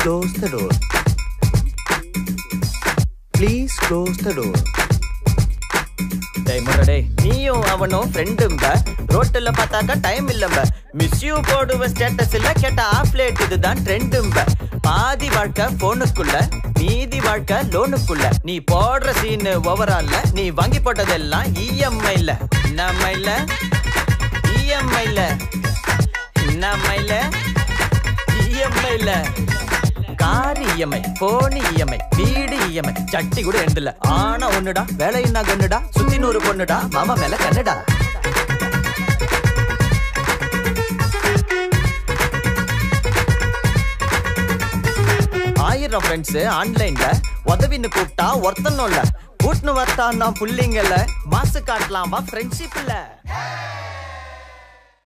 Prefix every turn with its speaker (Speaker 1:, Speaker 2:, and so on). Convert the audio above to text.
Speaker 1: close the door. Please close the door.
Speaker 2: டேய் முரடே நீயும் அவனும் ஃப்ரெண்டும்ப ரோட்டுல பார்த்தாக்கா டைம் இல்லம்ப மிஸ் யூ போடுவ ஸ்டேட்டஸ் இல்ல கேட்ட ஆஃப் லேட் இதுதான் ட்ரெண்டும்ப பாதி வாழ்க்கை போனுக்குள்ள மீதி வாழ்க்கை லோனுக்குள்ள நீ போடுற சீன் ஓவரால்ல நீ வாங்கி போட்டதெல்லாம் இஎம்ஐல நம்மைல இஎம்ஐல நம்மைல இஎம்ஐல கார் இஎம்ஐ போன் இஎம்ஐ வீடு இஎம்ஐ சட்டி கூட எண்டுல ஆனா ஒண்ணுடா வேலையின்னா கண்ணுடா சுத்தி நூறு பொண்ணுடா மாமா மேல கண்ணுடா ஆயிரம் ஃப்ரெண்ட்ஸ் ஆன்லைன்ல உதவின்னு கூப்பிட்டா ஒருத்தனும் இல்ல கூட்டுன்னு வரட்டா நான் புள்ளிங்கல மாசு காட்டலாமா ஃப்ரெண்ட்ஷிப்ல